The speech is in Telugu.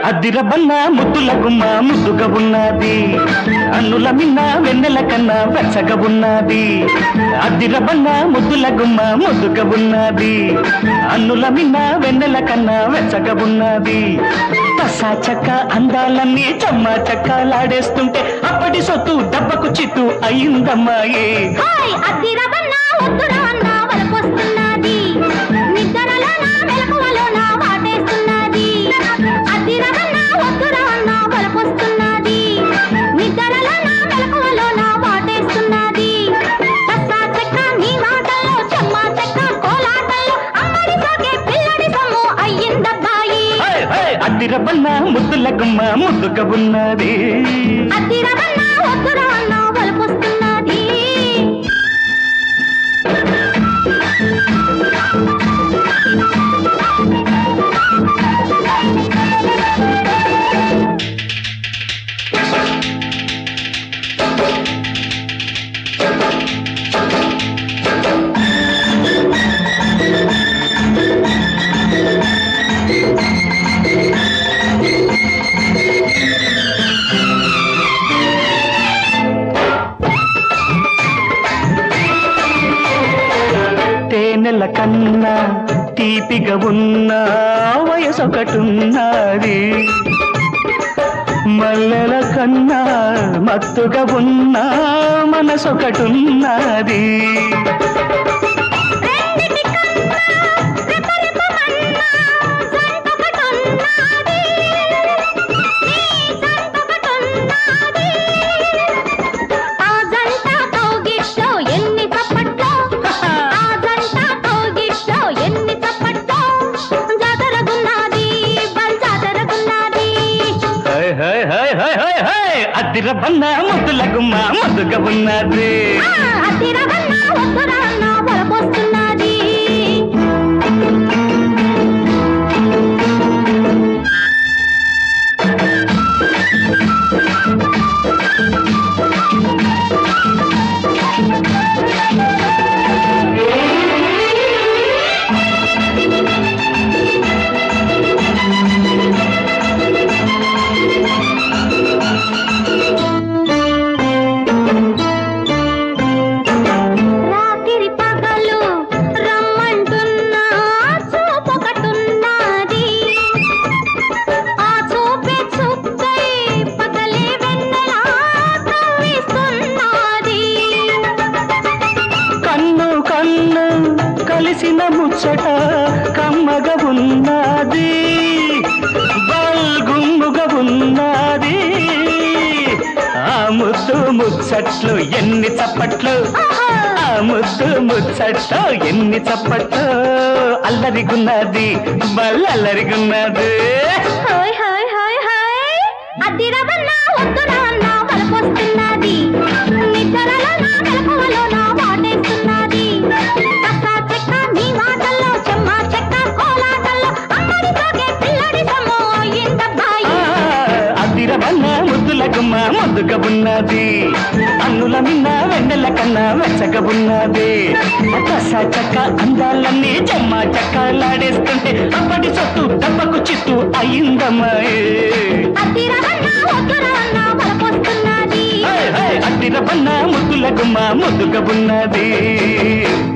అద్దిరబన్న ముద్దుల గుమ్మ ముద్దుగా ఉన్నది అన్నుల మిన్న వెన్నెల కన్నా వెచ్చగా ఉన్నది అద్దిరబన్న ముద్దుల గుమ్మ ముద్దుగా ఉన్నది అన్నుల మిన్న వెన్నెల కన్నా వెచ్చగా ఉన్నది తసా చక్క అందాలన్నీ చమ్మ చక్కలాడేస్తుంటే అప్పటి సొత్తు దెబ్బకు చిత్తు అయిందమ్మాయి హాయ్ అద్దిరవన్నా వద్దురవన్నా వలపొస్తున్నది నిద్రలో నా మెలకువలో నా వాటేస్తున్నది అద్దిరవన్నా వద్దురవన్నా వలపొస్తున్నది నిద్రలో నా మెలకువలో నా వాటేస్తున్నది కస్సా చెక్క నీ మాటల్లో చెమ్మ చెక్క కోలాటల్లో అమ్మడి సోకే పిల్లడి సొమ్ము అయ్యిందబ్బాయి హే, హే, అద్దిరబన్న ముద్దుల గుమ్మ ముద్దుగా ఉన్నది అద్దిరవన్నా వద్దురవన్నా వలపొస్తున్నది తేనెల కన్నా తీపిగా ఉన్న వయసొకటున్నది మల్లెల కన్నా మత్తుగా ఉన్న మనసొకటున్నది రెండిటి కన్నా రెపరెపమన్నా సంతొకటున్నది. ఈ సంతొకటున్నది. ఆ జంట కౌగిట్లో ఎన్ని చప్పట్లో, ఆ జంట కౌగిట్లో ఎన్ని చప్పట్లో. జాతరగున్నది, బల్ జాతరగున్నది. హై హై హై హై హై హై అద్దిరబన్న ముద్దుల గుమ్మ ముద్దుగా ఉన్నది ఆ అతిరవన్నా వద్దురవన్నా వలపోస్తున్నది. రాత్రి పగలు రమ్మంటున్నా చూపొకటున్నది ఆ చూపే చూపై పగలే వెన్నెలా కవ్విస్తున్నది కన్ను కన్ను కలిసిన ముచ్చట కమ్మగా ఉన్నది బల్గుమ్ముగా ఉన్నది ఆ ముద్దు ముచ్చట్లు ఎన్ని చప్పట్లు ఆ ముద్దు ముచ్చట్లు ఎన్ని చప్పట్లు అల్లరిగున్నది బల్లల్లరిగున్నది హాయ్ హాయ్ హాయ్ హాయ్ అద్దిరవన్నా వద్దురవన్నా వలపొస్తున్నది నిద్రలో నా మెలకువలో నా వాటేస్తున్నది కస్సా చెక్క నీ మాటల్లో చెమ్మ చెక్క కోలాటల్లో అమ్మడి సోకే పిల్లడి సొమ్ము అయ్యిందబ్బాయి అదిరవన్న ముద్దుల గుమ్మ ముద్దుగా ఉన్నది అన్నుల మిన్న వెన్నెల కన్నా వెచ్చగా ఉన్నది కస చక్క అందాలన్నీ జమ్మ చక్కలాడేస్తుంటే అప్పటి సొత్తు దెబ్బకు చిత్తు అయిందమ్మాయి అద్దిరవన్నా వద్దురవన్నా వలపొస్తున్నది అదిరవన్న ముద్దుల గుమ్మ ముద్దుగా ఉన్నది